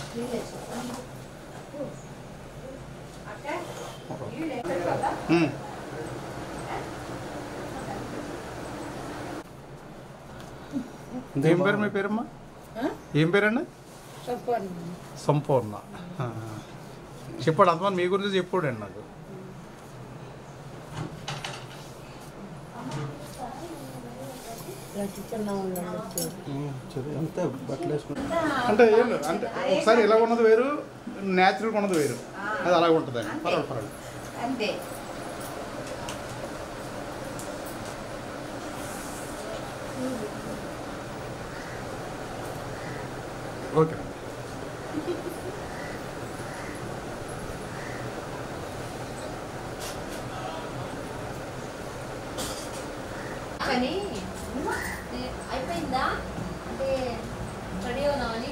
ఉమ్. ఏం పేరు మీ పేరమ్మా ఏం పేరండి సంపూర్ణ ఆ. చెప్పాడు అంతమంది మీ గురించి చెప్పాడండి నాకు అంతా బట్టలు వేసుకుంటాం అంటే ఏం లేదు అంటే ఒకసారి ఇలా ఉన్నది వేరు న్యాచురల్గా ఉన్నది వేరు అది అలాగ ఉంటుంది పర్వాలేదు పర్వాలేదు అంతే ఓకే కానీ నే- అయిపోయిందా అంటే రెడీ అవునామని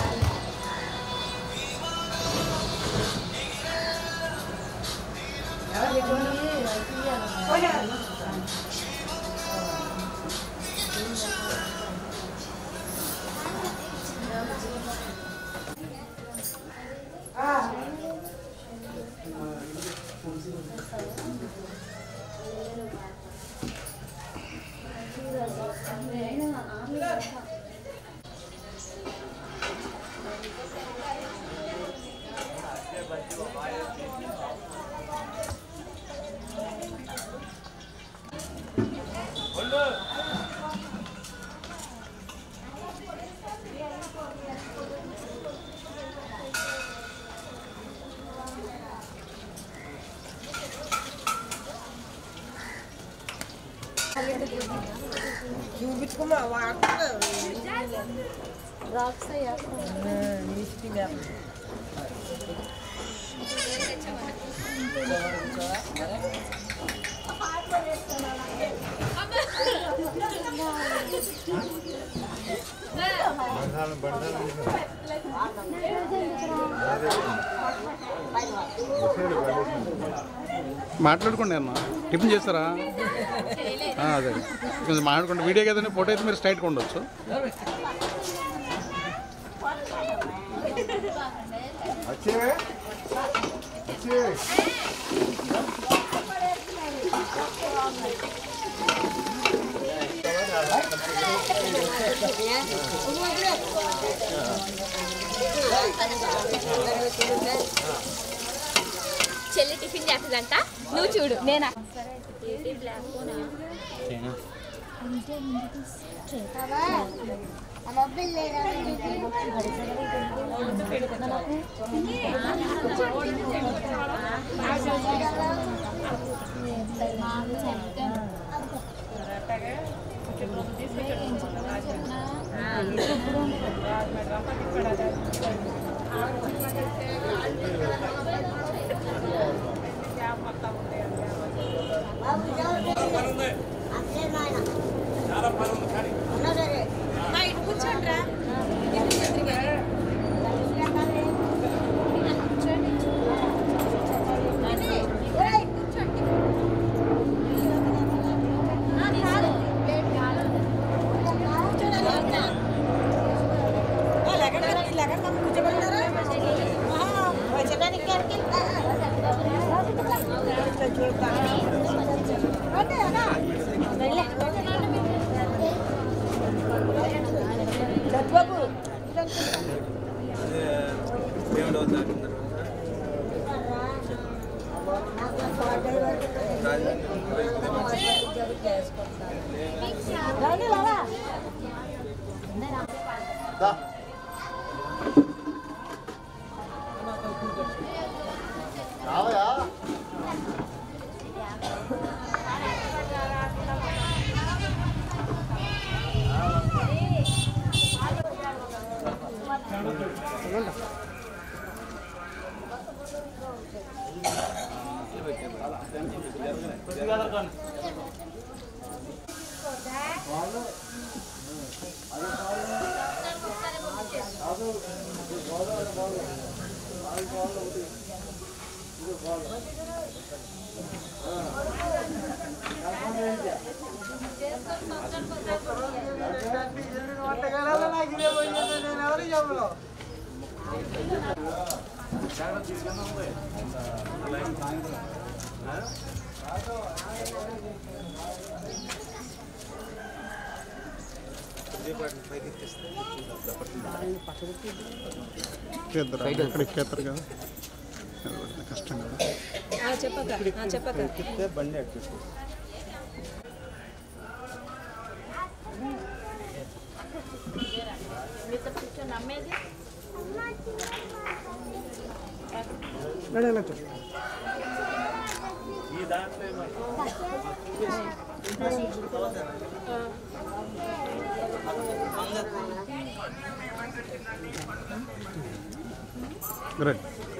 చూపించుకోమా వాడుతుంది రాక్స్ అయ్యా మాట్లాడుకోండి అన్న టిఫిన్ చేస్తారా ఆ, అదే కొంచెం మాట్లాడుకోండి వీడియో కదండి ఫోటో అయితే మీరు స్ట్రైట్గా ఉండొచ్చు చెల్లి టిఫిన్ చేస్తుందంట నువ్వు చూడు నేనా ఎక్కేద్దరా ఇక్కడ ఎక్కేస్తారు కదా నిలబడితే కష్టం కదా చెప్పక చెప్పక గ్రేట్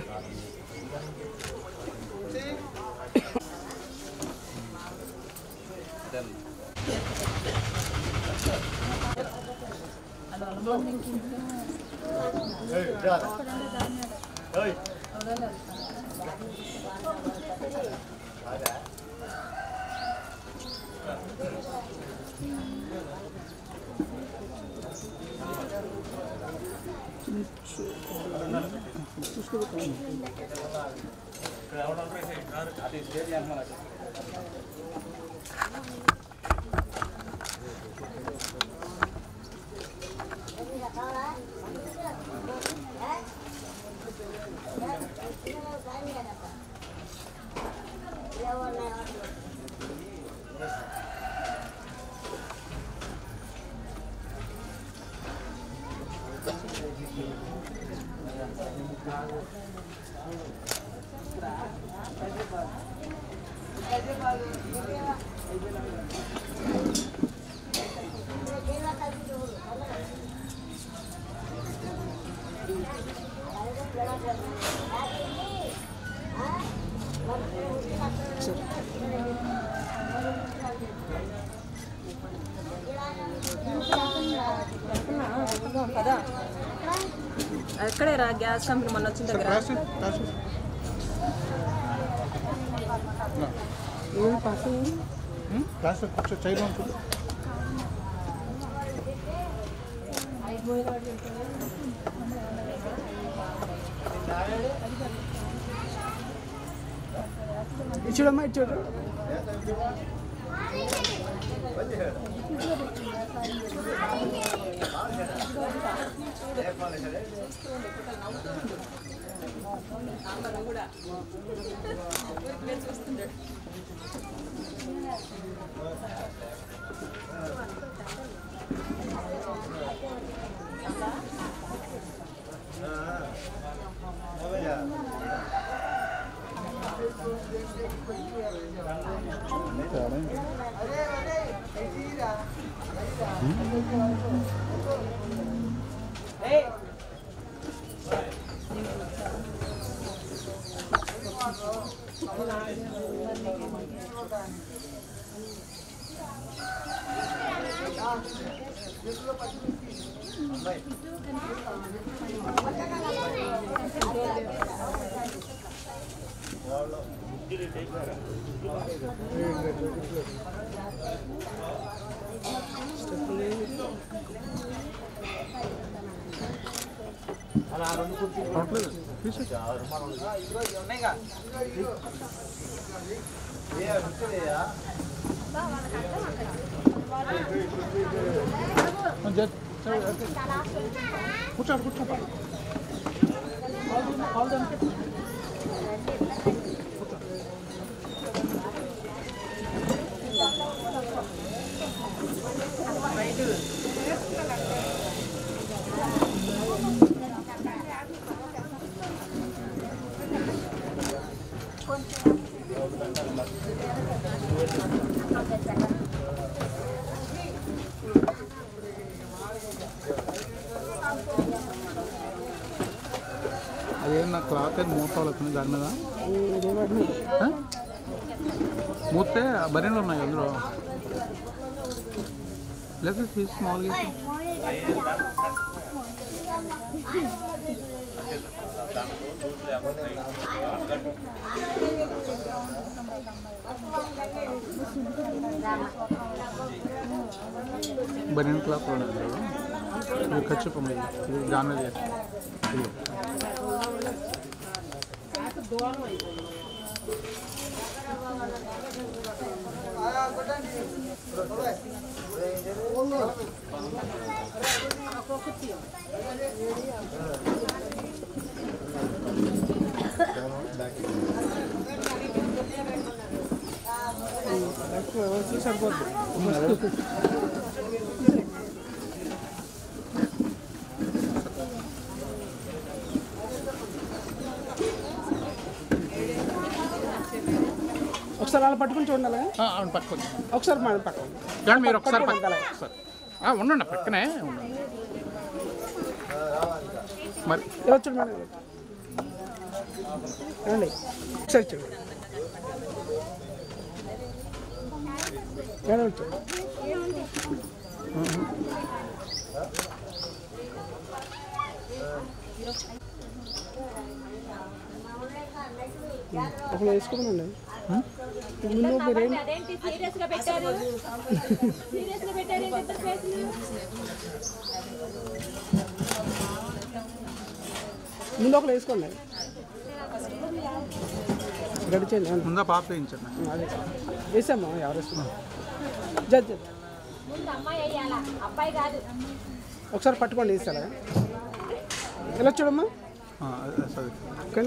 కదా ఎక్కడే రా గ్యాస్ కంపెనీ మొన్న వచ్చిన దగ్గర క్లాస్ క్లాస్ క్లాస్ కూర్చో చైర్లో కూర్చో ఇచ్చాడమ్మా ఇచ్చాడు తేడా ఏంటి? పర్వాలేదు. తీసేయ్. జ- చ- కూర్చో కూర్చో అదేం నా క్లాత్ ఏం మూత అవుతుంది దాని మీద ఆ? మూతే బరీలు ఉన్నాయి అందులో లేదా తీసి మామూలుగా వేసి. బనీన్ క్లాత్ కూడా ఉంది అందులో. ఇది ఖర్చు ఇది దాని మీద వేసి. ఇది. సరిపోద్ది ఒకసారి అలా పట్టుకుని చూడండి అలాగే ఆ, అవును పట్టుకోండి ఒకసారి మన పక్కన చూడండి మీరు ఒకసారి పట్టుకోండి పక్క- ఒకసారి ఆ, ఉండండి పక్కనే ఉండండి మరి ఇలా చూడండి మేడం రండి ఒకసారి చూడండి మేడం చూడండి ఒకళ్ళు వేసుకున్నాండి ముందు మీరేం అదేంటి సీరియస్ గా పెట్టారు సీరియస్ గా పెట్టారు ఏంటి ఇంత ఫేస్లు? ముందు ఒకళ్ళు వేసుకోండి గడిచేయండి అవును. ముందా పాప వేయించండి అదే వేసామ్మా ఎవరు వేసుకున్నారు జడ్జ్ జడ్జ్. ముందు అమ్మాయి అయ్యాలా అబ్బాయి కాదు ఒకసారి పట్టుకోండి వేసారా ఎలా చూడమ్మా ఆ, అదే, సరే కానీ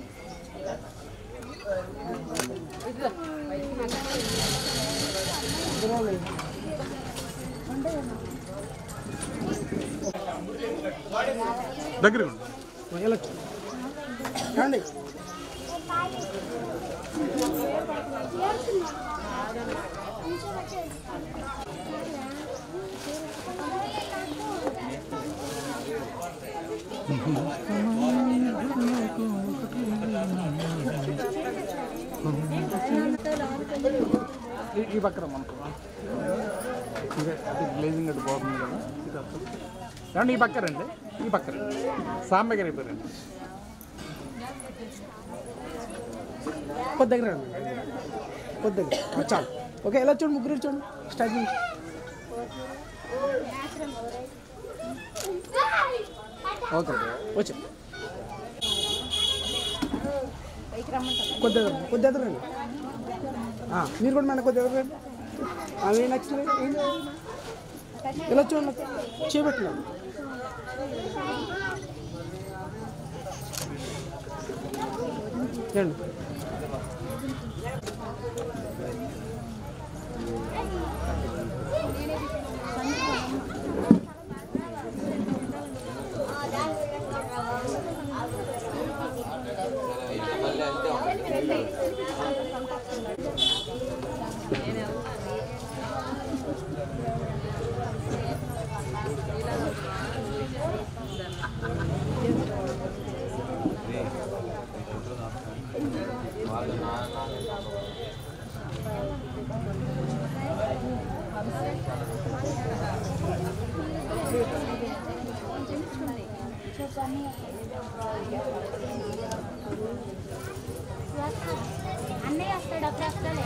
దగ్గర ఉండు ఎలా చూడండి ఏమండి ఈ- ఈ పక్కన మనకు ఇదే అది గ్లేజింగ్ అది బాగుంది కదా ఇది అసలు. ఏమండి ఈ పక్క రండి ఈ పక్క రండి సాంబ గారి పేరండి కొద్ది దగ్గర రండి కొద్ది దగ్గర ఆ, చాలు ఓకే ఎలా చూడండి ముగ్గురు చూడండి స్టార్ట్ నుంచి ఓకే వచ్చి కొద్ది దగ్గర కొద్ది దగ్గర రండి ఆ, మీరు కూడా మేడం కొద్ది దగ్గర రండి అవి నచ్చింది ఎలా చూడండి చేపెట్టినాం రండి అన్నయ్య వస్తాడు అప్పుడు వస్తాడే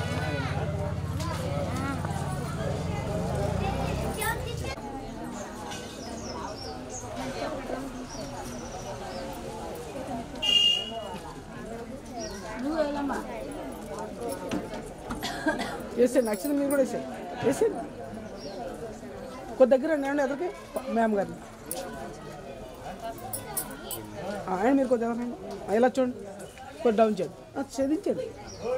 వేసేయండి యాక్చువల్లీ మీరు కూడా వేసేయండి వేసేయండి కొద్ది దగ్గర రండి ఏమండి ఎదురుకి మ్యామ్ గారిని ఆ, ఆయన మీరు కొద్ది దగ్గర రండి ఆ, ఇలా చూడండి కొద్ది డౌన్ చేయండి ఆ, ఛేదించండి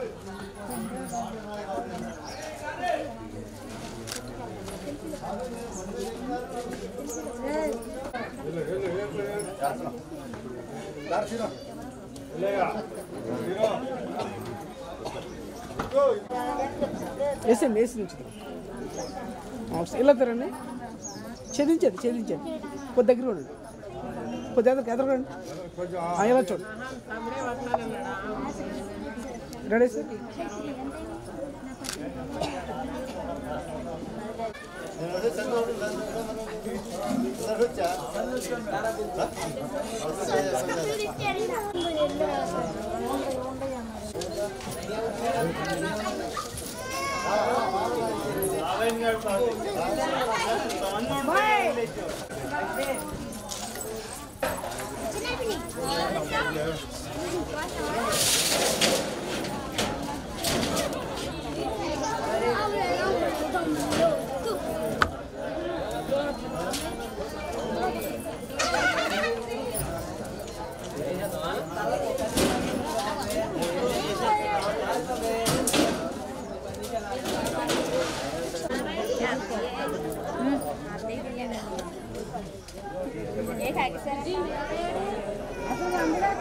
వేసేయండి వేసి ఉంచుతాం అవసరం ఇలా తిరండి ఛేదించండి ఛేదించండి కొద్ది దగ్గర ఉండండి కొద్ది దగ్గర ఎదరకండి ఆ, ఇలా చూడండి రెడీ సార్ చిన్న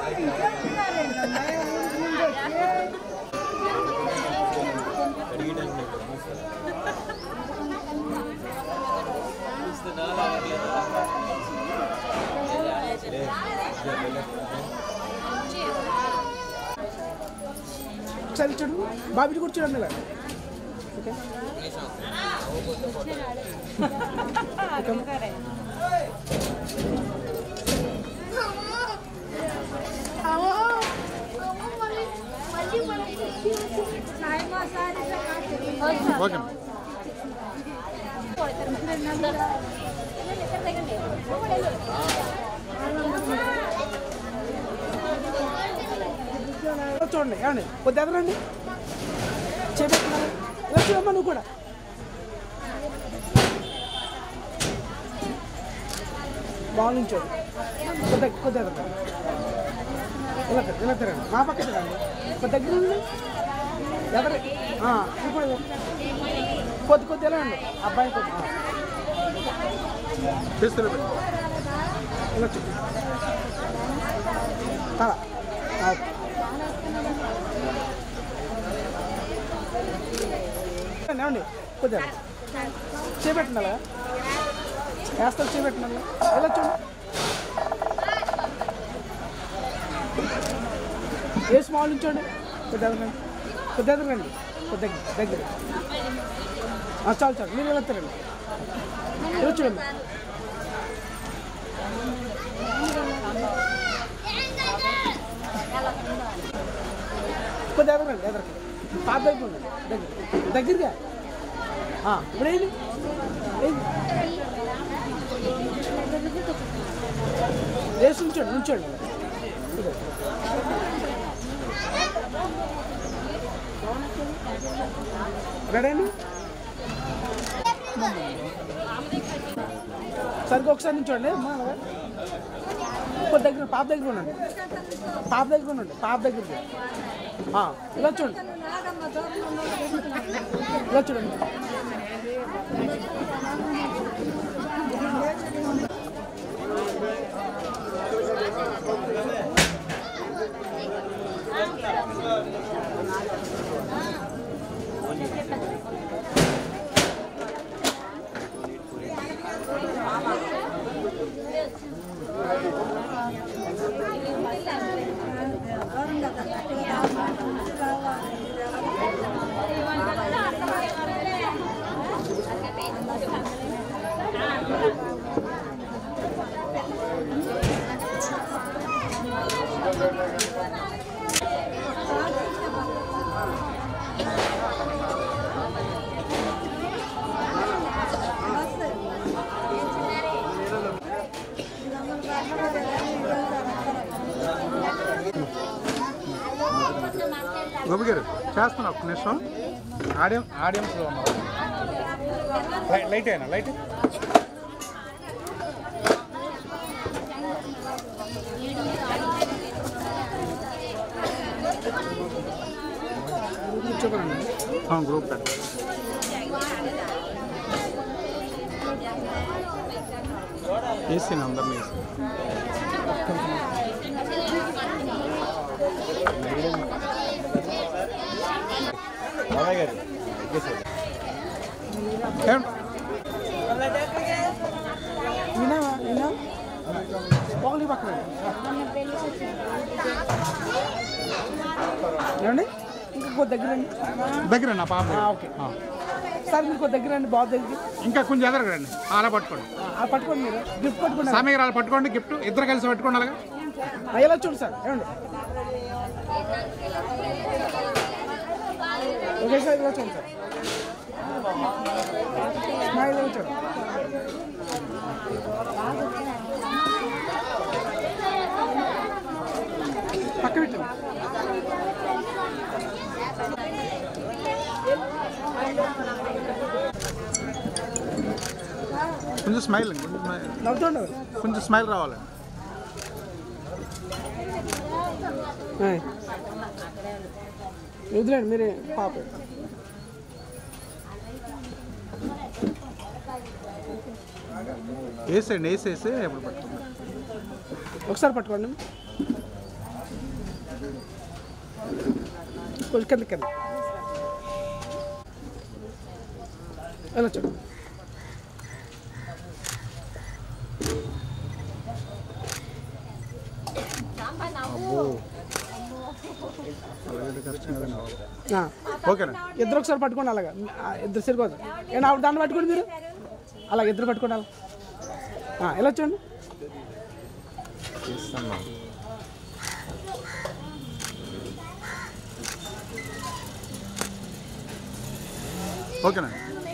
ఒకసారి చూడు బాబిని కూడా చూడండి ఇలా ఓకే ఓకే ఇలా చూడండి ఏమండి కొద్ది ఎదరండి చేపెట్టున్నారు ఇలా చూడమ్మా నువ్వు కూడా బాగుంచోండి కొద్ది కొద్ది ఎదరండి ఇలా తిరగండి, ఇలా తిరగండి మా పక్క తిరగండి కొద్ది దగ్గర ఉండండి ఎదర ఆ, ఇప్పుడు కొద్ది కొద్ది ఎలా అండి అబ్బాయి కొద్ది ఆ. చేస్తున్నా పెట్టు. ఇలా చూడు తల ఆ, ఓకే. ఏమండి కొద్దిగా చేపెట్టినాలా వేస్తారు చేపెట్టినాలా ఎలా చూడు ఏ స్మాల్ ఉంచండి కొద్దిగా ఎదగండి కొద్దిగా ఎదగండి కొద్దిగా దగ్గర ఆ, చాలు చాలు మీరు వెళ్తారండి ఇలా చూడండి కొద్దిగా ఎదరండి ఎదరండి పాత దగ్గర ఉండండి దగ్గర దగ్గరగా ఆ, ఇప్పుడు ఏంటి ఏంటి వేసి ఉంచండి ఉంచండి ఇదిగో. రెడీ అండి సరిగ్గా ఒకసారి నుంచోండి అమ్మా అలాగా. కొద్ది దగ్గర పాప దగ్గర ఉండండి పాప దగ్గర ఉండండి పాప దగ్గరికి ఆ, ఇలా చూడండి ఇలా చూడండి గోపి గారు చేస్తున్నా ఒక్క నిమిషం ఆడియం ఆడియన్స్ లైట్ అయినా లైట్ కూర్చోకండి గ్రూప్ పెట్ట వేసి అందరినీ వేసి ఏం- వినావా వినా ఒకటి పక్కన ఏమండి ఇంకా కొద్ది దగ్గర రండి దగ్గర నా పాప ఆ, ఓకే సార్ మీరు కొద్ది దగ్గర రండి బాబు దగ్గరికి ఇంకా కొంచెం ఎదరగండి అలా పట్టుకోండి ఆ, పట్టుకోండి మీరు గిఫ్ట్ పట్టుకోండి సామి గారు అలా పట్టుకోండి గిఫ్ట్ ఇద్దరు కలిసి పట్టుకోండి అలాగా ఆ, ఇలా చూడు సార్ ఏమండి ఓకే సార్ ఇలా చూడండి సార్ స్మైల్ ఇలా చూడండి పక్క పెట్టండి కొంచెం స్మైల్ కొంచెం స్మైల్ నవ్వుతుండదు కొంచెం స్మైల్ రావాలి వదిలేండి మీరే పాప వేసేయండి వేసేసి ఎప్పుడు పట్టుకోండి ఒకసారి పట్టుకోండి కొంచెం కింద కింద వెళ్ళొచ్చు అలాగే కష్టం కదండి ఆ, ఓకేనా ఇద్దరు ఒకసారి పట్టుకోండి అలాగా ఆ, ఇద్దరు సరిపోదు నేను ఆవిడ దాన్ని పట్టుకోండి మీరు అలా ఇద్దరు పట్టుకోండి అలా ఆ, ఇలా చూడండి ఇస్తాను ఓకేనా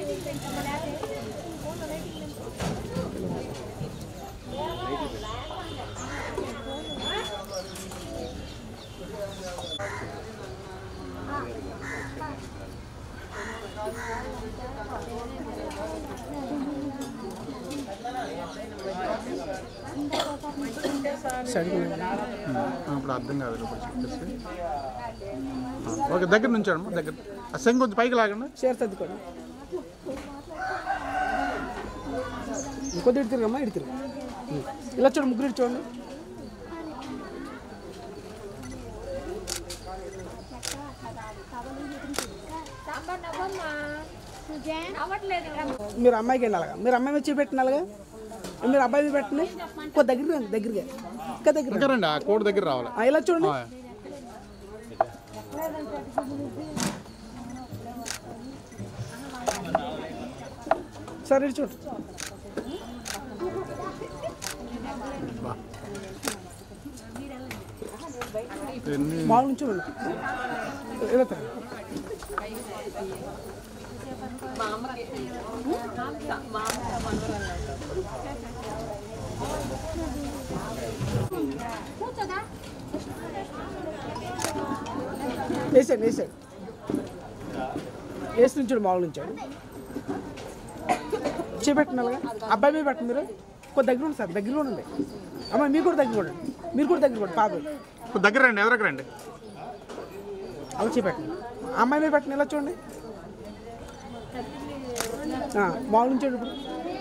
సైడ్కి ఇప్పుడు అర్థం కాదు ఇప్పుడు చెప్పేసి ఆ, ఓకే దగ్గర నుంచి అమ్మా దగ్గర ఆ సెంగ్ కొంచెం పైకి లాగండి షేర్ సర్దుకోండి ఇంకొద్ది ఇటు తిరగమ్మా ఇటు తిరుగు ఉం. ఇలా చూడండి ముగ్గురు ఇటు చూడండి సాంబార్ నవ్వమ్మా అవ్వట్లేదు మీరు అమ్మాయికి వెళ్ళి అలాగా మీరు అమ్మాయి వచ్చి పెట్టిన అలాగా మీరు అబ్బాయి మీద పెట్టండి కొద్ది దగ్గర రండి, దగ్గరగా ఇంకా దగ్గర ఇంకా రండి ఆ కోడ్ దగ్గర రావాలి ఆ, ఇలా చూడండి ఆ, సరే ఇటు చూడండి ఎన్ని మామూలు నుంచి చూడండి ఇలా తిరగండి. మా అమ్మకి మా అమ్మ మనవరాలు కూర్చోదా వేసాడు వేసాడు వేసి నుంచాడు మామూలు నుంచాడు చేపెట్టిన అలాగా అబ్బాయి మీద పెట్టండి మీరు కొద్ది దగ్గర ఉండి సార్ దగ్గర ఉండండి అమ్మ మీరు కూడా దగ్గర ఉండండి మీరు కూడా దగ్గర ఉండండి పాప ఇప్పుడు దగ్గర రండి ఎవరికి రండి అలా చేపెట్టండి అమ్మాయి మీద పెట్టండి ఇలా చూడండి ఆ, మామూలు నుంచాడు ఇప్పుడు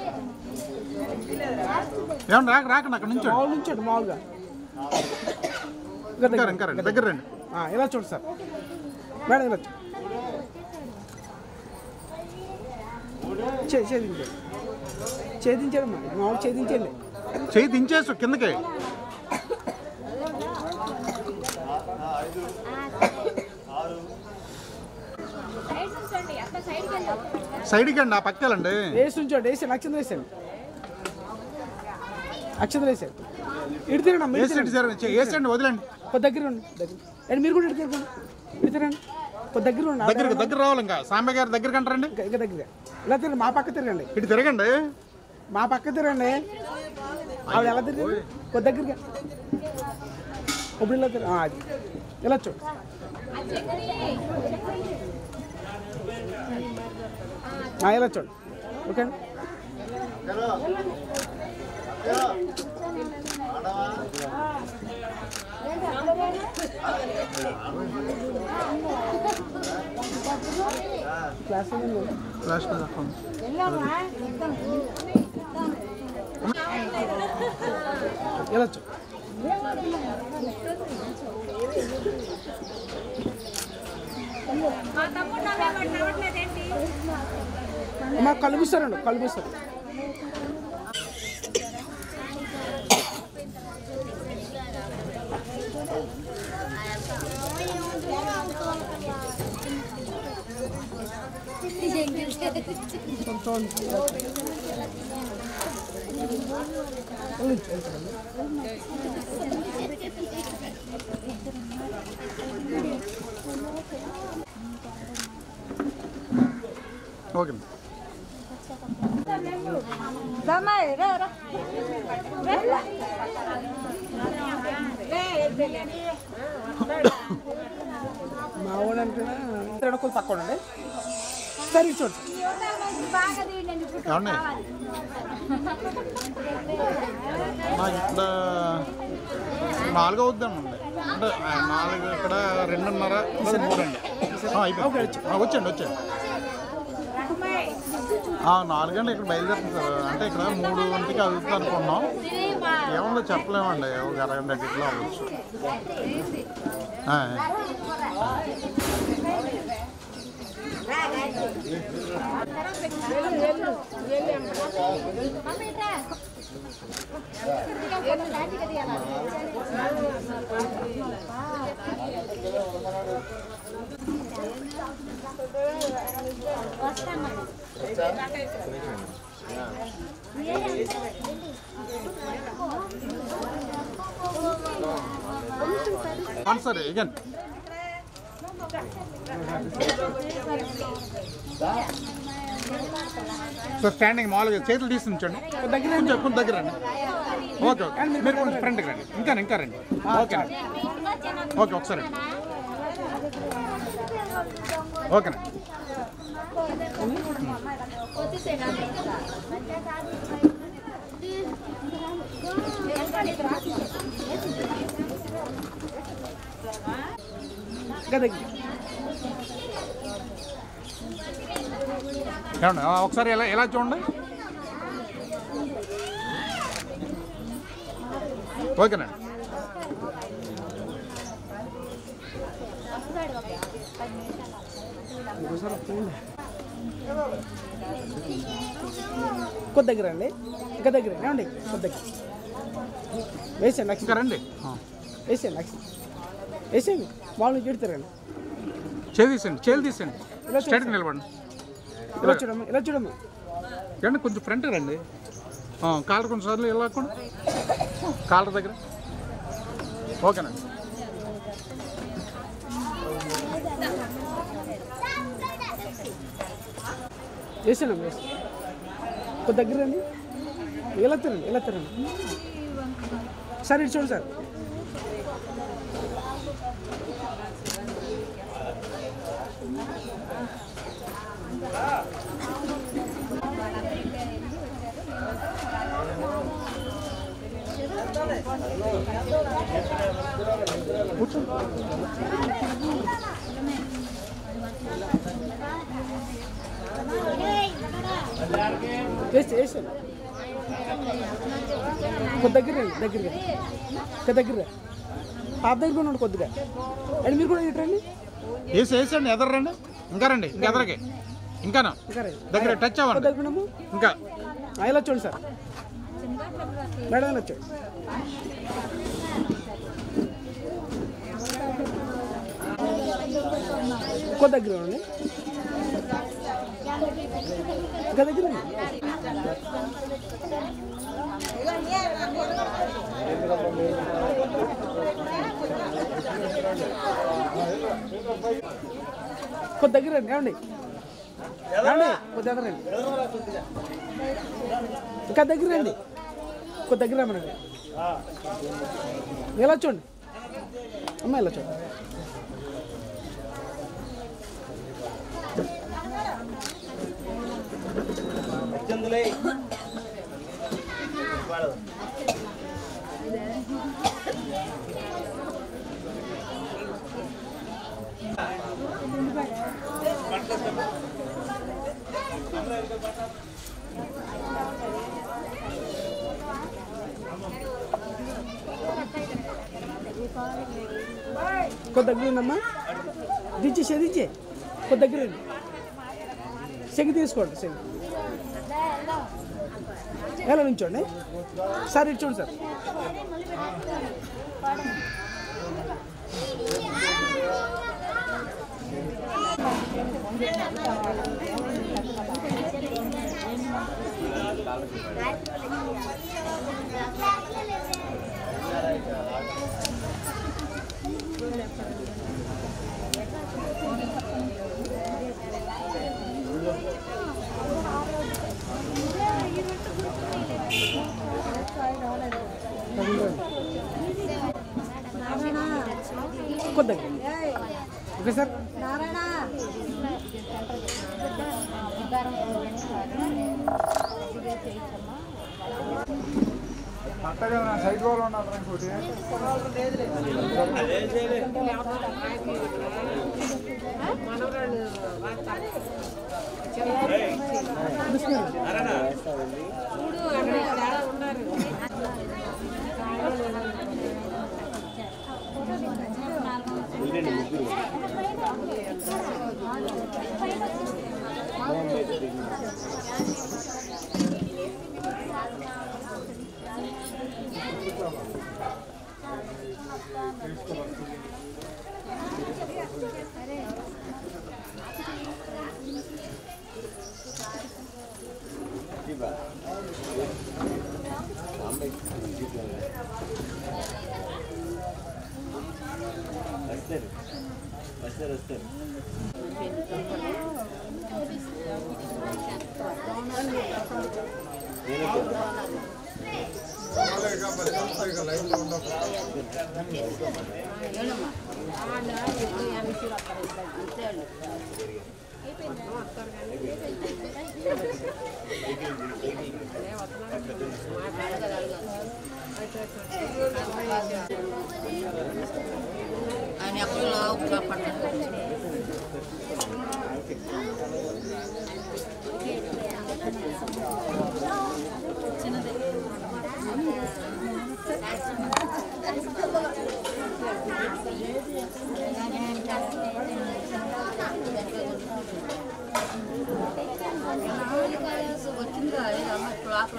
ఏమన్నా రాక రాకండి అక్కడ నుంచి మామూలు నుంచాడు మామూలుగా ఇలా ఇంకా దగ్గర ఇంకా రండి దగ్గర రండి ఆ, ఇలా చూడండి సార్ మేడం ఇలా చూ- చే- ఛేదించండి ఛేదించాడమ్మా మామూలు ఛేదించండి చేయి దించేసు కిందకి సైడ్ నుంచోండి అట్లా సైడ్కి వెళ్ళు సైడ్కి అండి ఆ పక్క వెళ్ళండి వేసి ఉంచండి వేసి అక్షంత వేసాను అక్షంత వేసాను ఇటు తిరండి అమ్మ, ఇటు వేసి తిరండి. సార్ వేసండి వదిలేండి కొద్ది దగ్గర ఉండి దగ్గర అండ్ మీరు కూడా ఇటు తిరగండి ఇటు తిరండి కొద్ది దగ్గర ఉండి దగ్గర దగ్గర రావాలి ఇంకా సాంబయ్య గారి దగ్గరికి అంటారండి ఇంకా ఇంకా దగ్గర ఇలా తిరండి మా పక్క తిరగండి ఇటు తిరగండి మా పక్క తిరగండి ఆవిడ ఎలా తిరిగింది కొద్ది దగ్గరగా ఇప్పుడు ఇలా తిరగ ఆ, అది ఇలా చూడు ఆ, ఇలా చూడు ఓకే అండి క్లాస్ లాస్ట్ చెప్పండి ఇలా చూడు మా తమ్ముడు నవ్వేవాడు నవ్వట్లేదేంటి మా కలుపుస్తారండి కలుపుస్తారు ఓకే మా వాడు అంటే తిరగకూడదు పక్క ఉండండి సరే ఇది చూడు బాగా తీయండి ఇప్పుడు ఏమండి నాకు ఇక్కడ నాలుగు అవుద్దామండి అంటే ఆ, నాలుగు ఇక్కడ రెండున్నర లేదా మూడు అండి ఆ, అయిపోయింది ఆ, వచ్చండి వచ్చండి ఆ, నాలుగంటే ఇక్కడ బయలుదేరుతుంది సార్ అంటే ఇక్కడ మూడు గంటకి అవుతుంది అనుకున్నాం ఏముందో చెప్పలేమండి ఒక అరగంట గంటలో అవ్వచ్చు ఆ, మమ్మీ ఇట్రా లాంటి కదా వస్తామా అవును సార్ ఇగన్ సో స్టాండింగ్ మామూలుగా చేతులు తీసి ఉంచండి కొంచెం కొంచెం దగ్గర రండి ఓకే ఓకే మీరు కొంచెం ఫ్రంట్కి రండి ఇంకా ఇంకా రండి ఓకే ఓకే ఒకసారి ఓకేనండి ఇంకా దగ్గర ఏమండి ఆ, ఒకసారి ఎలా ఎలా చూడండి ఓకేనండి ఇంకోసారి వస్తుందా? కొద్ది దగ్గర అండి ఇంకా దగ్గర ఏమండి కొద్ది దగ్గర వేసాను లక్ష్మి ఇంకా రండి ఆ. వేసాను లక్ష్మి వేసేయండి వాళ్ళు చెడుతారండి చేయి తీసండి చేతులు తీసండి స్ట్రైట్గా నిలబడండి ఇలా చూడమ్మా ఇలా చూడమ్మా ఏమండి కొంచెం ఫ్రంట్ రండి ఆ, కాలర్ కొంచెం సార్లు ఇలా కూడా కాలర్ దగ్గర ఓకేనండి వేసాను వేసాను కొద్ది దగ్గర రండి ఇలా తిరండి ఇలా తిరండి సార్ ఇటు చూడండి సార్ వేసి వేసాను కొద్ది దగ్గర రండి దగ్గరగా ఇంకా దగ్గర పాప దగ్గర ఉన్నాడు కొద్దిగా అండ్ మీరు కూడా ఇటు రండి వేసి వేసండి ఎదరు రండి ఇంకా రండి ఇంకా ఎదరకి ఇంకానా ఇంకా రండి దగ్గర టచ్ కొద్ది అవ్వండి దగ్గర ఉన్నాము ఇంకా ఆ, ఇలా చూడండి సార్ మేడం ఇలా చూడండి కొద్ది దగ్గర ఉండండి ఇంకా దగ్గర ఉండండి. కొద్ది దగ్గర రండి ఏమండి ఏమండి కొద్ది దగ్గర రండి ఇంకా దగ్గర రండి కొద్ది దగ్గర రమ్మనండి ఇలా చూడండి అమ్మ ఇలా చూడండి కొద్ది దగ్గర ఉందమ్మా దించేసే దించే కొద్ది దగ్గర రండి సెగి తీసుకోండి సెగి ఎలా నుంచోండి సార్ ఇటు చూడండి సార్ కొద్ది దగ్గర ఓకే సార్ సైడ్ వాళ్ళు ఉన్నారు ఇంకోటి ఆయన ఎక్కడో లావుగా పడ్డాడు వచ్చిందా అమ్మ ఇప్పుడు ఆకలి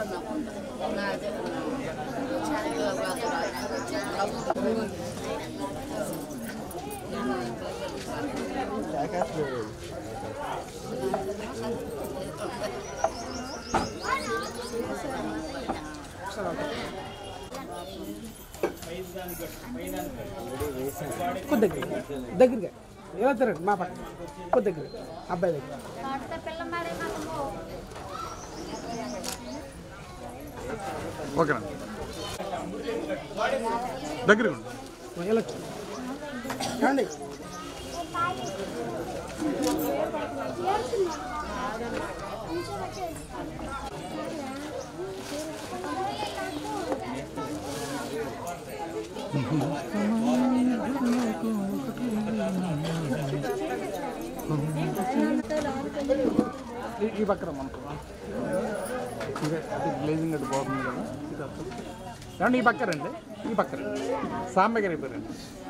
కొద్ది దగ్గర దగ్గరగా ఎలా తిరగండి మా పక్క కొద్ది దగ్గర అబ్బాయి దగ్గర వాడితే పిల్ల మరి మనము ఓకేనండి దగ్గర ఉండు. వెళ్ళొచ్చు ఏమండి ఈ- ఈ పక్కన మనకు ఇదే అది గ్లేజింగ్ అది బాగుంది కదా ఇది అర్థం ఏమండి ఈ పక్క రండి ఈ పక్క రండి సాంబ గారి పేరండి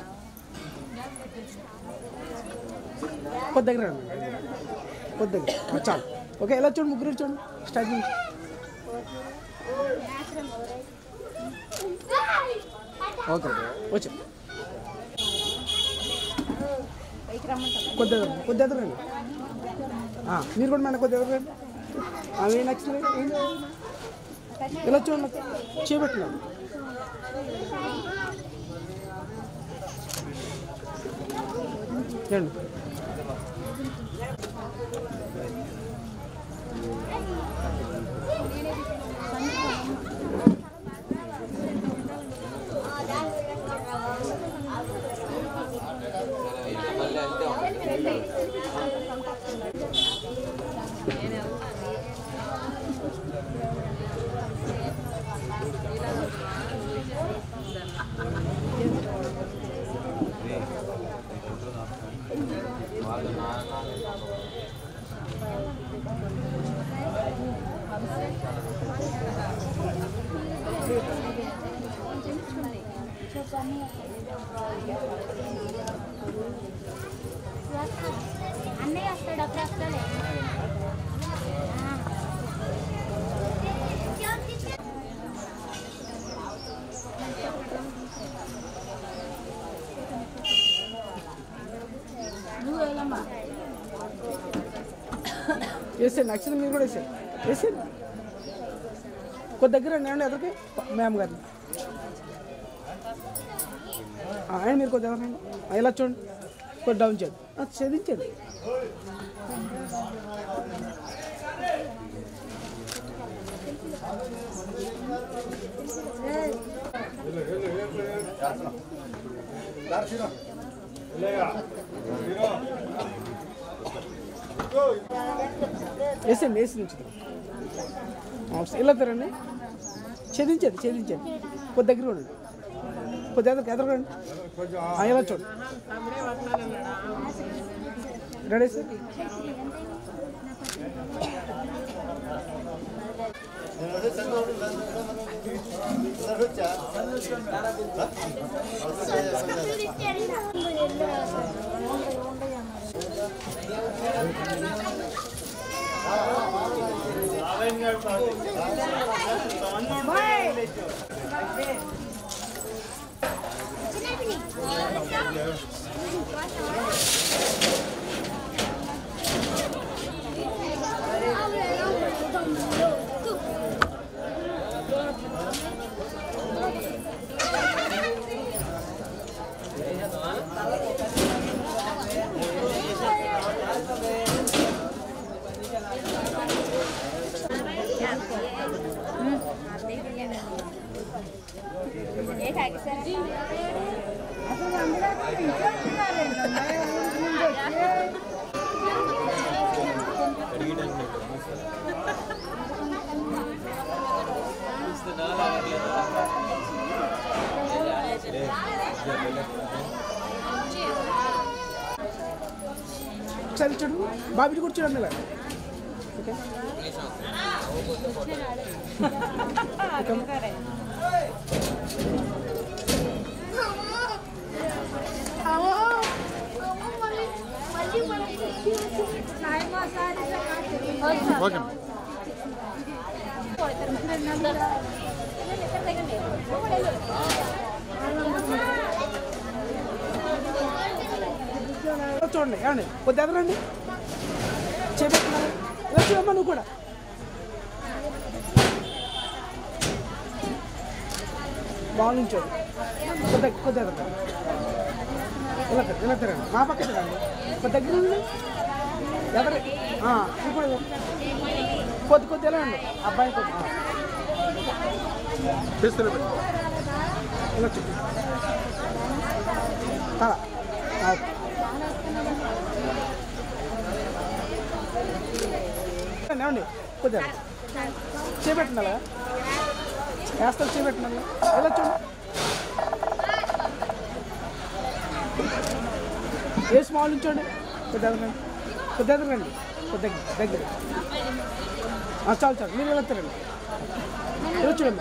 కొద్ది దగ్గర రండి కొద్ది దగ్గర ఆ, చాలు ఓకే ఎలా చూడండి ముగ్గురు చూడండి స్టార్టింగ్ ఓకే వచ్చి కొద్ది దగ్గర కొద్ది దగ్గర రండి ఆ, మీరు కూడా మన కొద్ది దగ్గర రండి అవి నచ్చింది ఇలా చూడండి చేపెట్టినాను చూడండి అన్నయ్య వస్తాడు అప్పుడు వస్తాడే వేసేయండి యాక్చువల్లీ మీరు కూడా వేసేయండి వేసేయండి కొద్ది దగ్గర రండి ఏమండి ఎదురుకి మ్యామ్ గారిని ఆ, ఆయన మీరు కొద్ది దగ్గర రండి. ఆ, ఇలా చూడండి కొద్ది డౌన్ చేయండి ఆ, చదివించండి వేసేయండి వేసి నుంచి ఇలా తిరండి ఛేదించండి ఛేదించండి కొద్ది దగ్గర ఉండండి కొద్ది ఎదురు ఎదురుకోండి ఆ, ఇలా చూడండి రెడీ సార్ ఒకసారి చూడు బాబు కూడా చూడండి ఇలా ఓకే ఓకే ఇలా చూడండి ఏమండి కొద్ది ఎదరండి చేపెట్టున్నారు ఇలా చూడమ్మా నువ్వు కూడా బాగుంచండి కొద్ది కొద్ది ఎదరండి ఇలా తిరగండి, ఇలా తిరగండి మా పక్క తిరగండి కొద్ది దగ్గర ఉండండి ఎదరు ఆ, ఇప్పుడు కొద్ది కొద్ది ఎలా అండి అబ్బాయి కొద్ది ఆ. చేస్తున్నా ఇలా చూడు తల ఆ, ఓకే. ఏమండి కొద్దిగా చేపెట్టింది అలా వేస్తారు చేపెట్టింది ఎలా చూడండి వేసి మామూలు ఉంచండి కొద్దిగా ఎదగండి కొద్దిగా ఎదగండి కొద్దిగా దగ్గర ఆ, చాలు చాలు మీరు వెళ్తారండి ఇలా చూడండి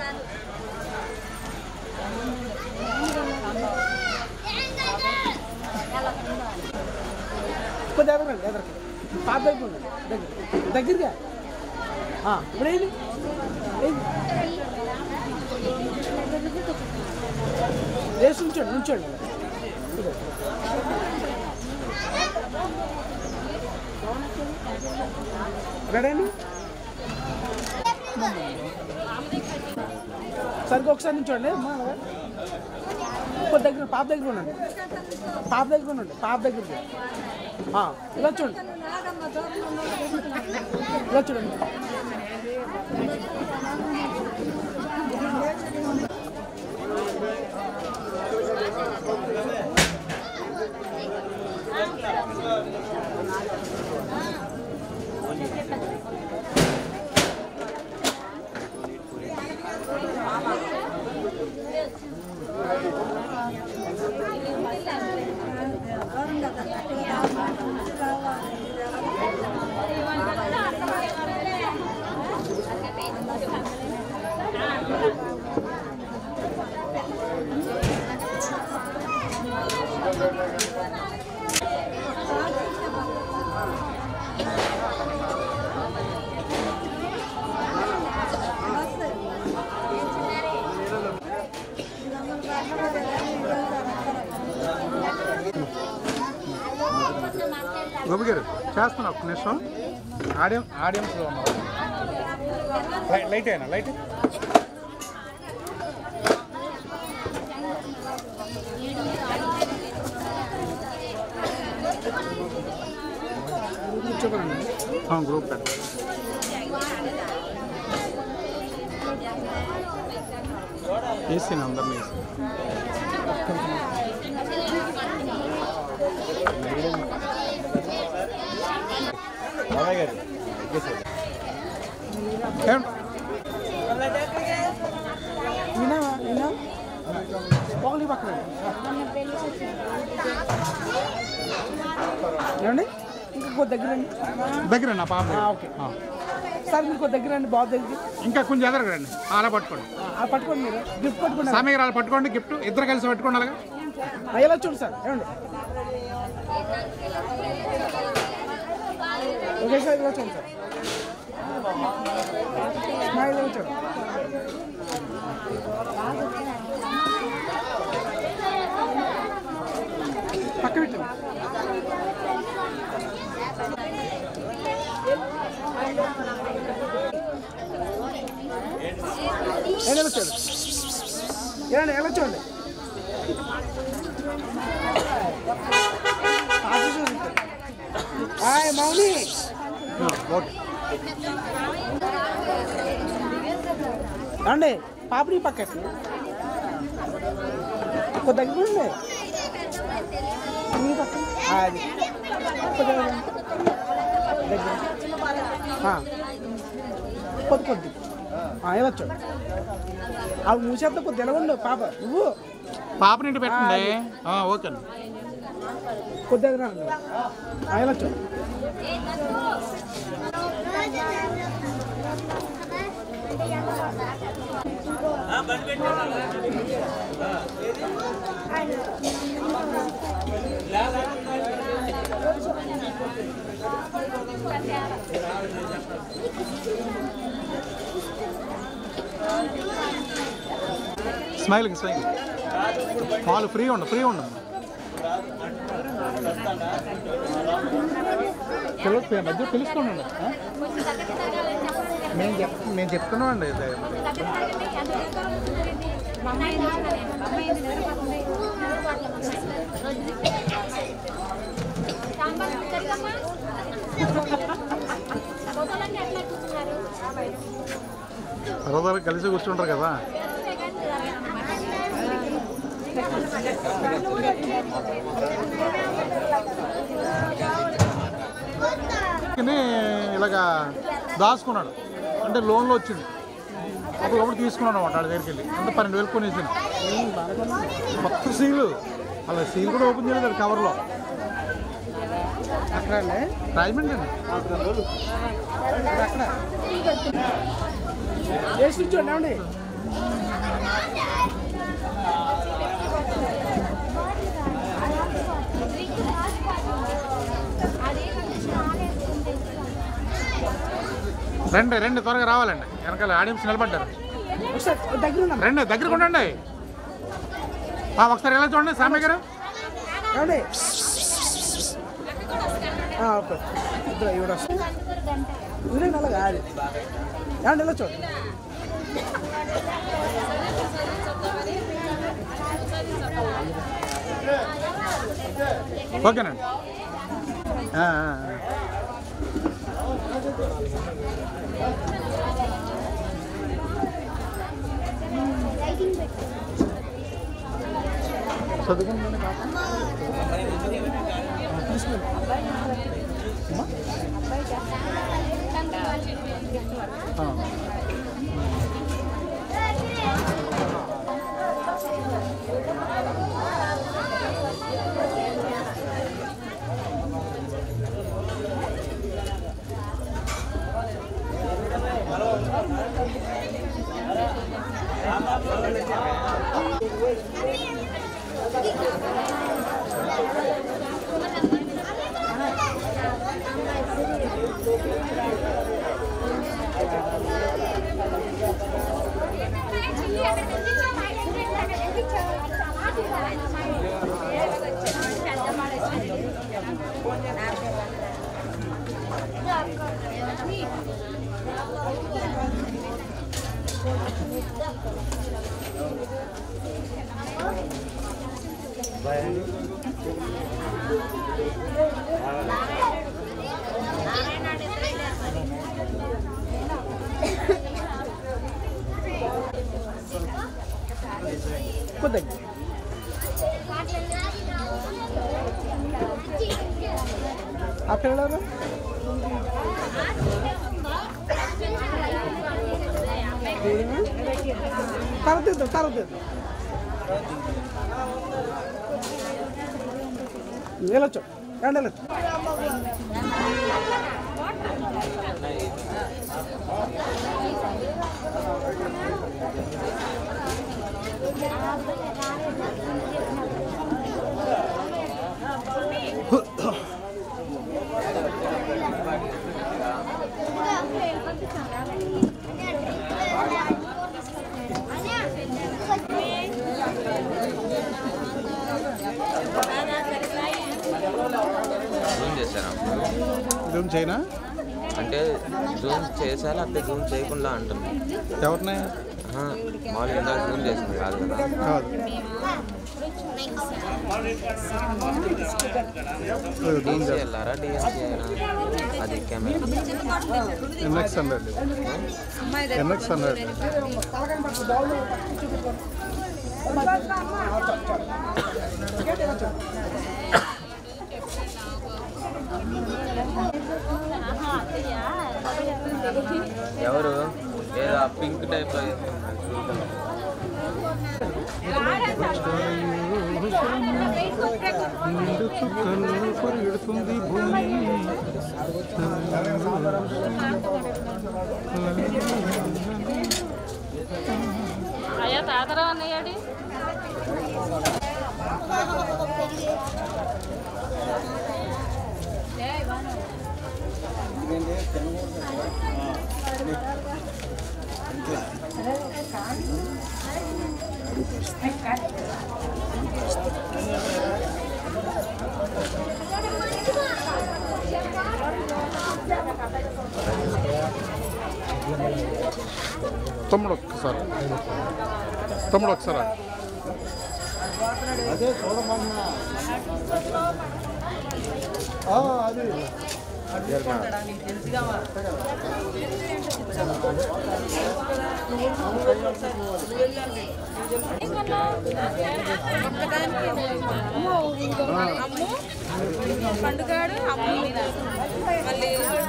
కొద్దిగా ఎదగండి ఎదరండి పాత దగ్గర ఉండండి దగ్గర దగ్గరగా ఆ, ఇప్పుడు ఏంటి ఏంటి? వేసి ఉంచండి ఉంచండి రెడీ అండి సరిగ్గా ఒకసారి నుంచోండి అమ్మా అలాగా. కొద్ది దగ్గర పాప దగ్గర ఉండండి పాప దగ్గర ఉండండి పాప దగ్గర ఇలా చూడండి ఇలా చూడండి గోపి గారు చేస్తున్నా ఒక్క నిమిషం ఆడియన్ ఆడియన్స్లో ఉన్నాం లై- లైట్ అయినా లైట్ కూర్చోకండి గ్రూప్ పెట్ట వేసి అందరినీ వేసి ఏం- మొన్న పెళ్లి ఏమండి ఇంకా కొద్ది దగ్గర రండి దగ్గర నా పాప ఆ, ఓకే సార్ మీరు కొద్ది దగ్గర రండి బాబు దగ్గరికి ఇంకా కొంచెం ఎదరగండి అలా పట్టుకోండి ఆ, అలా పట్టుకోండి మీరు గిఫ్ట్ పట్టుకోండి సామయ్య గారు అలా పట్టుకోండి గిఫ్ట్ ఇద్దరు కలిసి పట్టుకోండి అలాగా ఆ, ఇలా చూడు సార్ ఏమండి ఓకే సార్ ఇలా చూడండి సార్ స్మైల్ ఇలా చూడండి పక్క పెట్టండి ఎలా వచ్చాడు ఏమండి ఎలా చూడండి హాయ్ మౌని ఓకే అండి పాపడి పక్క కొద్ది దగ్గర ఉండే మీ పక్క ఆ, అది కొద్ది దగ్గర ఉండు. దగ్గర ఆ. కొద్ది కొద్ది వెళ్ళొచ్చు అవి మూసేద్దా కొద్ది ఎలా ఉండు పాప నువ్వు పాప నింటి పెట్టండి ఆ, ఓకే అండి కొద్ది దగ్గర ఉండు. ఆ, వెళ్ళొచ్చు స్మైలింగ్ స్మైలింగ్ పాలు ఫ్రీ ఉండు ఫ్రీ ఉండు పిల్ల మధ్య పిలుచుకోండి ఆ? మేము చెప్ మేము చెప్తున్నాం అండి ఇది. ఫోటోలన్నీ ఎట్లా కూర్చున్నారు సరదాగా కలిసి కూర్చుంటారు కదా కానీ ఇలాగా దాచుకున్నాడు అంటే లోన్లో వచ్చింది ఒకప్పుడు తీసుకున్నాడు అనమాట వాడి దగ్గరికి వెళ్ళి అంటే పన్నెండు వేలు కొనేసింది కొత్త సీలు అలా సీల్ కూడా ఓపెన్ చేయలేదు అది కవర్లో అక్కడ అండి రాజమండ్రి అండి అక్కడ వేసి చూడండి ఏమండి రండి రండి త్వరగా రావాలండి వెనకాల ఆడియన్స్ నిలబడ్డారు ఒకసారి దగ్గర ఉన్నాం రండి దగ్గరకు ఉండండి ఆ, ఒకసారి ఎలా చూడండి సామయ్య గారు ఏమండి ఆ, ఓకే ఇద్దరు ఇవిడ ఇవిడే నెల కాదు ఏమండి ఇలా చూడండి ఓకేనండి ఆ, ఆ, ఆ. చదువుకుంటున్నాను పాప ఆ. కొద్దిగా ఆ పిల్లలు తర్వాత ఇద్దాం తర్వాత ఇద్దాం వెళ్ళొచ్చు రండి వెళ్ళొచ్చు జూమ్ చేశారా జూమ్ చేయనా అంటే జూమ్ చేశారా లేకపోతే జూమ్ చేయకుండా అంటున్నా ఎవరిని ఆహా, మామూలుగా ఇందాక జూమ్ చేసింది కాదు కదా కాదు అది జూమ్ డీసీ వెళ్ళారా డిఎస్సీ అది camera NX hundred NX hundred ఎవరు ఏదో పింక్ టైప్ నిండు చుక్కల్లో పరిగెడుతుంది భూమి అయ్యా తాతరా అన్నయ్యాడి తమ్ముడు ఒక్కసారి తమ్ముడు ఒకసారి ఆగు. అదే చూడమన్నా అది పండుగాడు అమ్ము మళ్ళీ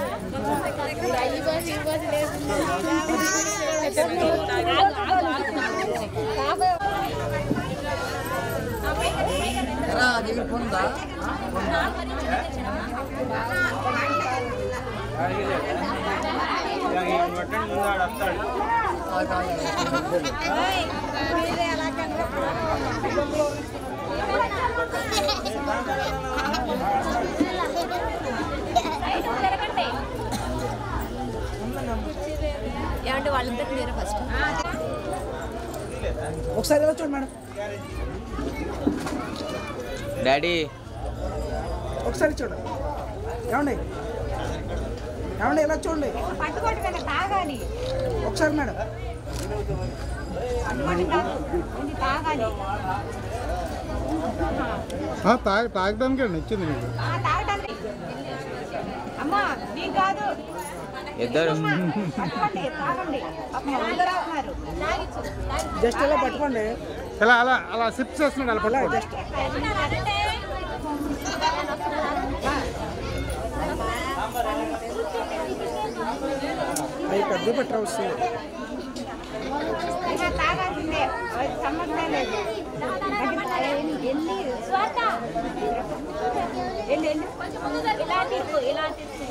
ఏమంటే వాళ్ళిద్దరు మీరు ఫస్ట్ ఒకసారి ఇలా చూడండి మేడం డాడీ ఒకసారి చూడండి ఏమండి ఏమండి ఇలా చూడండి పట్టుకోండి కదా తాగాలి ఒకసారి మేడం పట్టుకోండి కాదు ఇది తాగాలి ఆ, తాగ తాగడానికి అండి ఇచ్చింది మీకు ఆ, తాగటానికి అమ్మా నీకు కాదు ఇద్దరు పట్టుకోండి తాగండి అమ్మ అందరూ అవుతున్నారు జస్ట్ ఇలా పట్టుకోండి ఇలా అలా అలా సిప్ చేస్తున్నాడు అలా ఇలా పట్టుకోండి జస్ట్ అవి పెద్ద పెట్టరా వస్తుంది ఇంకా తాగాల్సిందే అది సమస్య లేదు ఎన్ని ఎన్ని ఎన్ని ఇలా తిరుగు ఇలా తిరుగు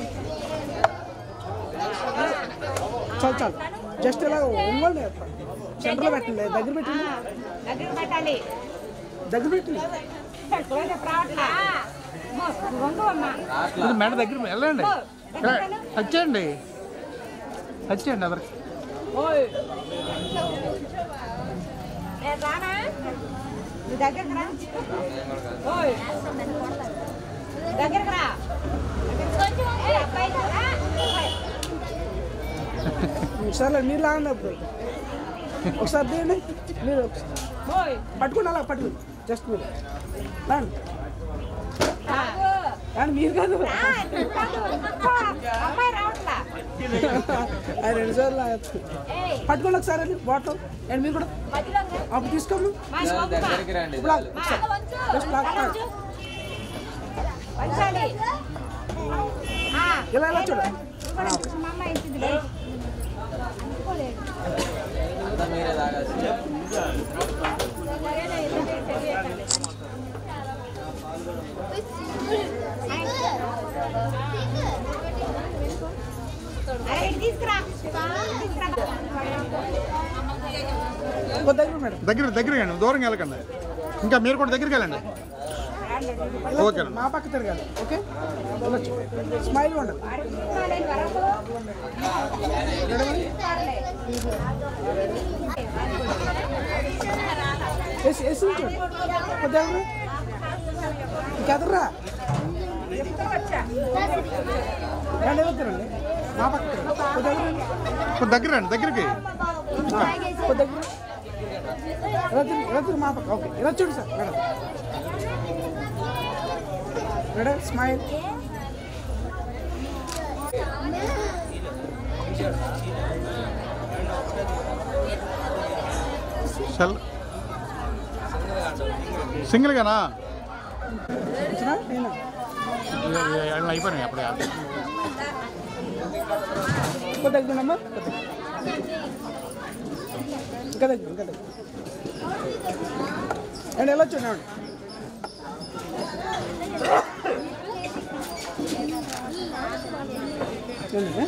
చాలు చాలు జస్ట్ ఇలా ఒంగోలు సెంటర్లో పెట్టండి దగ్గర పెట్టండి దగ్గర పెట్టాలి దగ్గర పెట్టండి క్లోజప్ రావట్లా అమ్మో, వంగు అమ్మా ఇది మెడ దగ్గర వెళ్ళండి ఇలా టచ్ చేయండి టచ్ చేయండి ఎవరికి ఏ రానా నీ దగ్గరకు రా ఓయ్ దగ్గరకు రా ఏ, అబ్బాయి రా. సర్లే మీరు లాగండి అప్పుడు ఒకసారి తీయండి మీరు ఒకసారి. ఓయ్ పట్టుకోండి అలా పట్టుకోండి జస్ట్ మీరు రాండి తాగు. రాండి మీరు కాదు ఆ, నువ్వు కాదు. అమ్మాయి రావట్లా అది రెండు సార్లు లాగచ్చు పట్టుకోండి ఒకసారి అండి బాటిల్ అండ్ మీరు కూడా అప్పుడు తీసుకోము మా స్వామి దగ్గరికి రండి ఇప్పుడు లాగు. జస్ట్ లాగు. వంచాలి ఆ, ఇలా ఇలా చూడండి మా అమ్మాయి ఇచ్చింది లే. అంతా మీరే తాగాల్సింది సరేలే, ఇద్దరు తెలియకండి. కొద్ది దగ్గర మేడం దగ్గర దగ్గర అండి దూరంగా వెళ్ళకండి ఇంకా మీరు కూడా దగ్గరికి వెళ్ళండి ఓకే అండి మా పక్క తిరగాలి ఓకే వెళ్ళొచ్చు స్మైల్ ఉండాలి వేసి వేసి చూడండి కొద్ది దగ్గర ఇంకెదర్రా రండి వెళ్తారండి మా పక్క తిరగాలి కొద్ది దగ్గర రండి. కొంచెం దగ్గర రండి దగ్గరికి కొద్ది దగ్గర ఇలా తిరిగి ఇలా తిరిగి మా పక్క ఓకే ఇలా చూడు sir madam madam smile cell సింగిల్గానా ఇచ్చినా నేను అయిపోయినాయి అప్పుడే కొద్ది దగ్గర నెంబర్ ఇంకా దగ్గర ఇంకా దగ్గర అండ్ ఎలా చూడండి చూడండి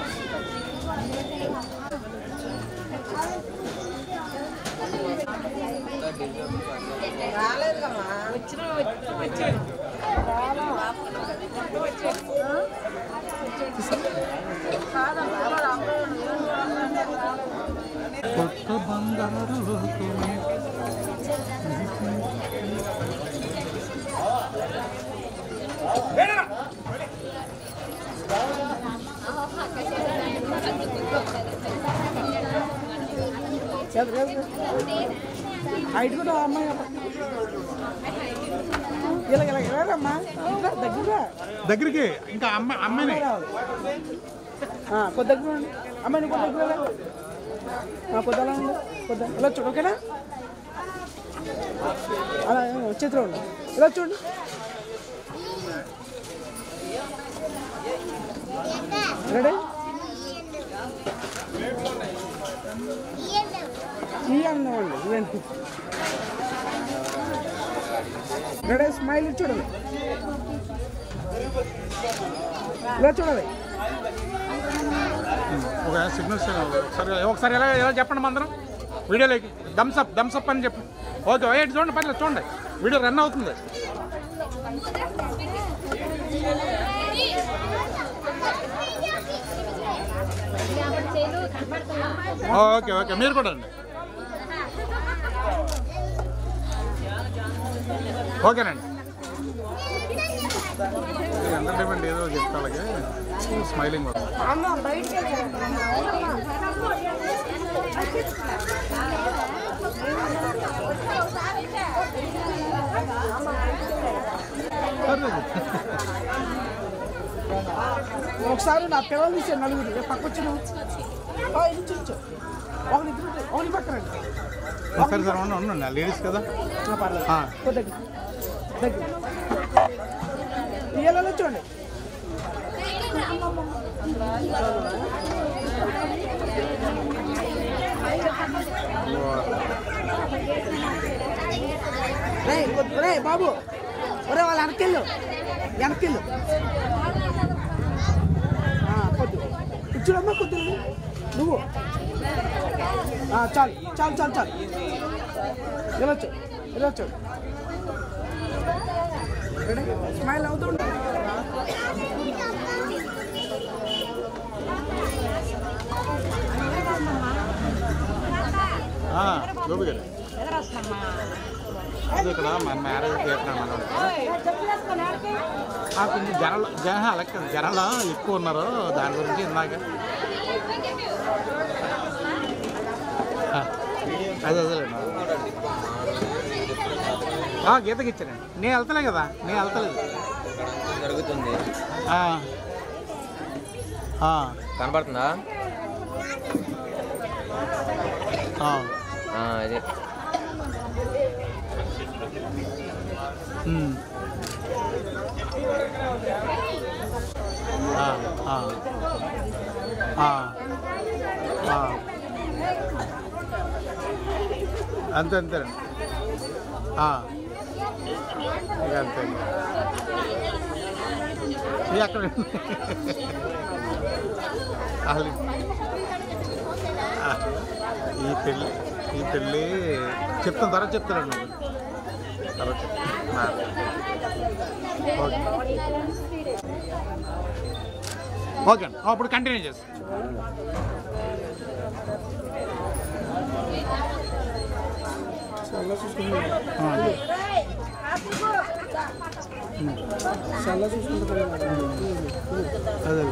కొత్త బంగారు లోకమే. హైట్ కూడా అమ్మాయి ఇలా ఇలా ఇలా రమ్మా ఇట్లా దగ్గర దగ్గరికి ఇంకా అమ్మ అమ్మాయిని రావాలి ఆ, కొద్ది దగ్గర ఉండి అమ్మాయిని కొద్ది దగ్గర రా. ఆ, కొద్ది అలా ఉండు కొద్ది ఇలా చూడు ఓకేనా అలా ఆ, చేతిలో ఉండు ఇలా చూడు రెడీ ఈ అన్నవాళ్ళు ఇవ్వండి రెడీ స్మైల్ చూడాలి ఇలా చూడాలి ఒక సిగ్నల్స్ ఒకసారి ఒకసారి ఎలా ఎలా చెప్పండి అందరం వీడియోలోకి థమ్స్అప్ థమ్స్అప్ అని చెప్పండి ఓకే ఏంటి చూడండి పర్లేదు చూడండి వీడియో రన్ అవుతుంది ఓకే ఓకే మీరు కూడా అండి ఓకేనండి ఎంటర్టైన్మెంట్ ఏదో చెప్తా అలాగే స్మైలింగ్ ఒకసారి నా పిల్లలు తీసాను నలుగురు ఏ పక్క వచ్చిన ఇచ్చు ఒకరి ఇద్దరు ఒకరి పక్కన రండి. సరే సరే ఉండండి ఉండండి లేడీస్ కదా ఆ, పర్లేదు ఆ. కొద్ది దగ్గర దగ్గర ఇయ్యాలలో చూడండి రే కొద్ది- రే బాబు ఒరే వాళ్ళు వెనకెళ్ళు వెనకెళ్ళు ఆ, కొద్ది ఇచ్చుడమ్మా కొద్ది నువ్వు ఆ, చాలు చాలు చాలు చాలు వెళ్ళొచ్చు వెళ్ళొచ్చు రెడీ స్మైల్ అవుతుండే ఆ, గోపి గారు ఇది ఇక్కడ మన మ్యారేజ్ చేస్తున్నాం మనం ఆ, కొంచెం జనాలు జన లెక్క జనాలు ఎక్కువ ఉన్నారు దాని గురించి ఇందాక ఆ, అదే అదేలేండి ఆ, గీతకి ఇచ్చారండి నేను వెళ్తలే కదా నేను వెళ్తలేదు జరుగుతుంది ఆ. ఆ, కనపడుతుందా ఆ. ఆ, అదే ఉమ్. ఆ, ఆ. ఆ. ఆ. అంతే అంతేనండి ఆ. ఇక అంతే ఇది అక్కడ అసలు ఆ, ఈ పెళ్ళి ఈ పెళ్ళి చెప్తాను తర్వాత చెప్తాను తర్వాత చెప్తాను. ఆ. ఓకే ఓకే అండి అప్పుడు కంటిన్యూ చేస్తాను చాలా చూసుకుంటాం చాలా చూసుకుంటాం అదే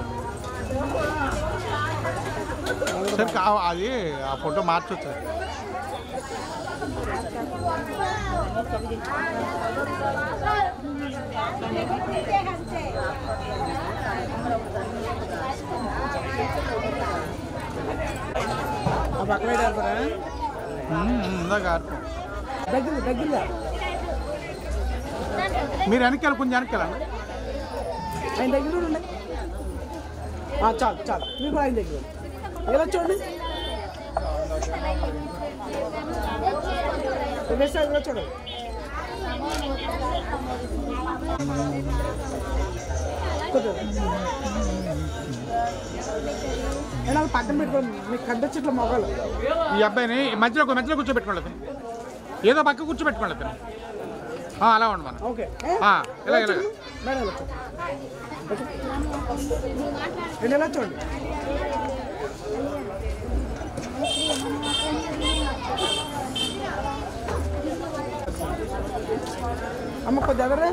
సరే కా- అది ఆ ఫోటో మార్చొచ్చు ఆ పక్కన పెడతారా ఉమ్, ఇందాక ఆడుతాం దగ్గర దగ్గరగా మీరు వెనకాల కొంచెం వెనకాలండి ఆయన దగ్గర ఉండండి ఆ, చాలు చాలు మీరు కూడా ఆయన దగ్గర ఉండండి. ఇలా చూడండి వెస్ట్ సైడ్ కూడా చూడండి కొద్దిగా. నేను అలా పక్కన పెట్టుకోండి మీకు కంట చెట్ల మొగలు ఈ అబ్బాయిని మధ్యలో మధ్యలో కూర్చోబెట్టుకోండి అతను ఏదో పక్క కూర్చోబెట్టుకోండి అతను ఆ, అలా ఉండి మనం ఓకే ఆ, ఇలా, ఇలా. మేడం ఇలా చూడండి నేను ఎలా చూడండి అమ్మ కొద్ది ఎవరే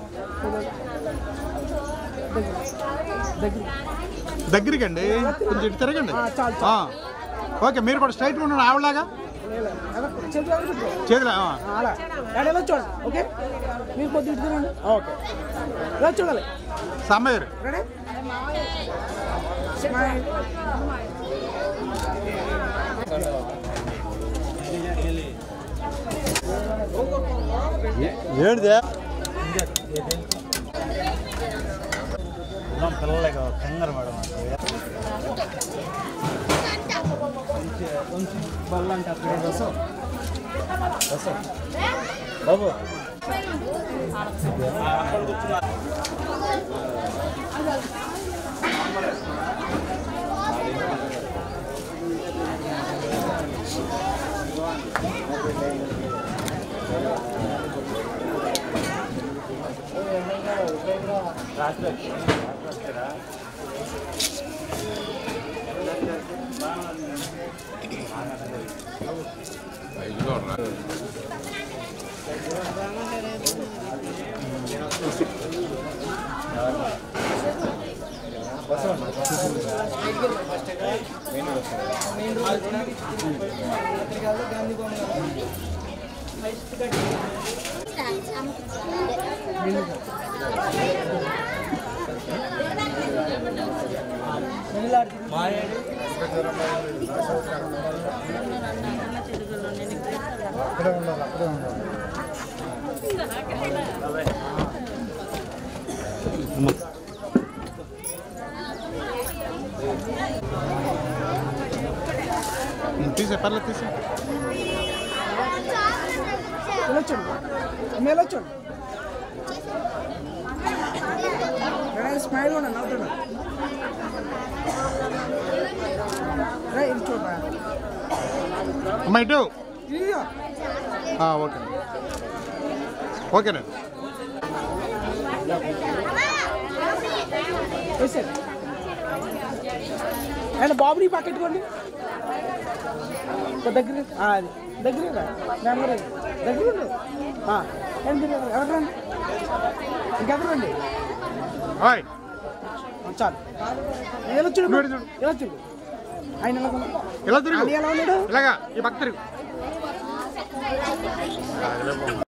దగ్గర దగ్గరికి అండి కొంచెం ఇటు తిరగండి ఆ, చాలు, ఆ. ఓకే మీరు కూడా స్ట్రైట్గా ఉండండి ఆవిడలాగా చేతులు ఎవరు పెట్టుకో చేతులు ఆ. అలా డాడీ ఎలా చూడండి ఓకే మీరు కొద్ది ఇటు తిరగండి ఓకే ఇలా చూడాలి సమ్మయ్యారు రెడీ స్మైల్ ఏంటిదే పిల్లలే కంగారు మేడం బల్ల అంటే అక్కడే రసం రసం బాబు అక్కడే ఉండాలి అక్కడే ఉండాలి తీసే పర్లేదు తీసే ఇలా చూడండి అమ్మ ఇలా చూడండి రే స్మైల్ కూడా నవ్వుతున్నా రే ఇది చూడరా అమ్మా ఇటు ఇయ్యో ఆ, ఓకే ఓకేనండి వేసారు ఆయన బాబుని పక్కెట్టుకోండి ఓ దగ్గర ఆ, అది దగ్గర రా నెంబర్ ఇది. దగ్గర ఉండు ఆ, ఏం మీరు ఎవరు రండి ఇంకెవరు రండి ఓయ్ ఆ, చాలు ఎలా చూడు ఇటు చూడు. ఎలా చూడు ఆయన ఎలా ఉన్నాడు? ఇలా తిరుగు ఆయన ఎలా ఉన్నాడు ఇలాగా ఈ పక్క తిరుగు